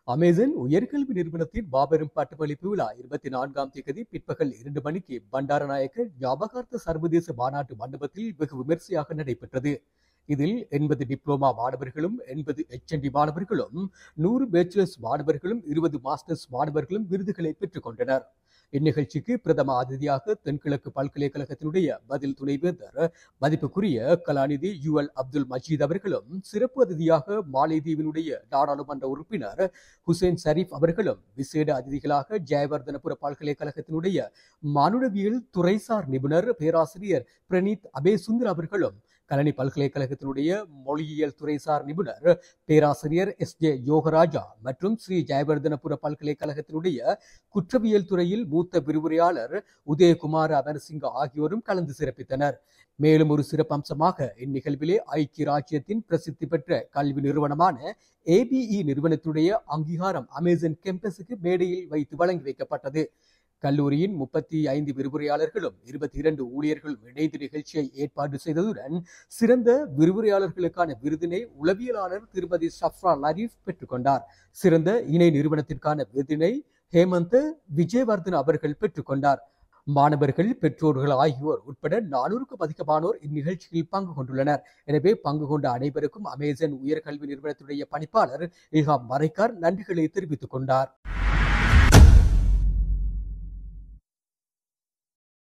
Amazon உயர்கல்வி நிறுவனத்தின் மாபெரும் பட்டமளிப்பு விழா இருபத்தி நான்காம் தேதி பிற்பகல் இரண்டு மணிக்கு பண்டாரநாயக்க ஞாபகார்த்த சர்வதேச மாநாட்டு மண்டபத்தில் வெகு விமர்சையாக நடைபெற்றது இதில் எண்பது டிப்ளோமா மாணவர்களும் எண்பது எச்என்டி மாணவர்களும் நூறு பேச்சுலர்ஸ் மாணவர்களும் இருபது மாஸ்டர்ஸ் மாணவர்களும் விருதுகளை பெற்றுக் கொண்டனர் இந்நிகழ்ச்சிக்கு பிரதம அதிதியாக தென்கிழக்கு பல்கலைக்கழகத்தினுடைய பதில் துணைவேந்தர் மதிப்புக்குரிய கலாநிதி யு எல் அப்துல் மஜீத் அவர்களும் சிறப்பு அதிதியாக மாலைதீவினுடைய நாடாளுமன்ற உறுப்பினர் ஹுசேன் ஷரீப் அவர்களும் விசேட அதிதிகளாக ஜெயவர்தனபுர பல்கலைக்கழகத்தினுடைய மானுடவியல் துறைசார் நிபுணர் பேராசிரியர் பிரணீத் அபேசுந்தர் அவர்களும் கலனி பல்கலைக்கழகத்தினுடைய மொழியியல் துறைசார் நிபுணர் பேராசிரியர் எஸ் ஜே யோகராஜா மற்றும் ஸ்ரீ ஜெயவர்தனபுர பல்கலைக்கழகத்தினுடைய குற்றவியல் துறையில் மூத்த விரிவுரையாளர் உதயகுமார் அமர்சிங்க ஆகியோரும் கலந்து சிறப்பித்தனர் மேலும் ஒரு சிறப்பம்சமாக இந்நிகழ்விலே ஐக்கிய ராஜ்யத்தின் பிரசித்தி பெற்ற கல்வி நிறுவனமான ஏபிஇ நிறுவனத்துடைய அங்கீகாரம் அமேசன் கேம்பஸுக்கு மேடையில் வைத்து வழங்கி வைக்கப்பட்டது கல்லூரியின் முப்பத்தி ஐந்து விரிவுரையாளர்களும் இருபத்தி இரண்டு ஊழியர்களும் இணைந்து நிகழ்ச்சியை ஏற்பாடு செய்ததுடன் சிறந்த விரிவுரையாளர்களுக்கான விருதினை உளவியலாளர் திருமதி சஃப்ரா லரீஃப் பெற்றுக்கொண்டார் சிறந்த இணை நிறுவனத்திற்கான விருதினை ஹேமந்த் விஜயவர்தன் அவர்கள் பெற்றுக்கொண்டார் மாணவர்கள் பெற்றோர்கள் ஆகியோர் உட்பட நானூறுக்கும் அதிகமானோர் இந்நிகழ்ச்சியில் பங்கு கொண்டுள்ளனர் எனவே பங்கு கொண்ட அனைவருக்கும் அமேசன் உயர்கல்வி நிறுவனத்துடைய பணிப்பாளர் இல்ஹாம் மரைக்கார் நன்றிகளை தெரிவித்துக் கொண்டார்